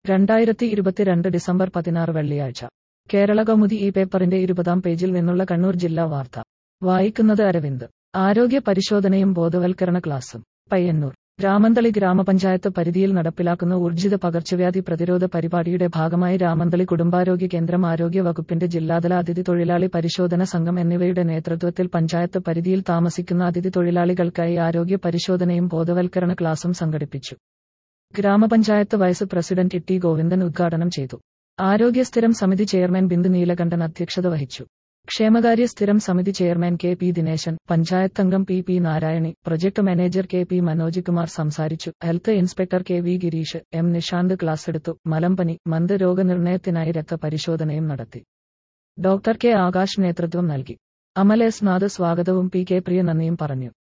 രണ്ടായിരത്തി ഇരുപത്തിരണ്ട് ഡിസംബർ പതിനാറ് വെള്ളിയാഴ്ച കേരള കൗമുദി ഈ പേപ്പറിന്റെ ഇരുപതാം പേജിൽ നിന്നുള്ള കണ്ണൂർ ജില്ലാ വാർത്ത വായിക്കുന്നത് അരവിന്ദ് ആരോഗ്യ പരിശോധനയും ബോധവൽക്കരണ ക്ലാസും പയ്യന്നൂർ രാമന്തളി ഗ്രാമപഞ്ചായത്ത് പരിധിയിൽ നടപ്പിലാക്കുന്ന ഊർജിത പകർച്ചവ്യാധി പ്രതിരോധ പരിപാടിയുടെ ഭാഗമായി രാമന്തളി കുടുംബാരോഗ്യ കേന്ദ്രം ആരോഗ്യ വകുപ്പിന്റെ ജില്ലാതല അതിഥി തൊഴിലാളി പരിശോധന സംഘം എന്നിവയുടെ നേതൃത്വത്തിൽ പഞ്ചായത്ത് പരിധിയിൽ താമസിക്കുന്ന അതിഥി തൊഴിലാളികൾക്കായി ആരോഗ്യ പരിശോധനയും ബോധവൽക്കരണ ക്ലാസും സംഘടിപ്പിച്ചു ഗ്രാമപഞ്ചായത്ത് വൈസ് പ്രസിഡന്റ് ടി ഗോവിന്ദൻ ഉദ്ഘാടനം ചെയ്തു ആരോഗ്യ സ്ഥിരം സമിതി ചെയർമാൻ ബിന്ദു നീലകണ്ഠൻ അധ്യക്ഷത വഹിച്ചു ക്ഷേമകാര്യ സ്ഥിരം സമിതി chairman K P Dinesan panchayat അംഗം P P Narayani project manager K P Manoj Kumar സംസാരിച്ചു health inspector K V Gireesh M Nishanth class എടുത്തു മലമ്പനി മന്ത് രോഗനിർണയത്തിനായി രക്തപരിശോധനയും നടത്തി ഡോക്ടർ കെ ആകാശ് നേതൃത്വം നൽകി അമൽ എസ് നാഥ് സ്വാഗതവും പി കെ പ്രിയ നന്ദിയും പറഞ്ഞു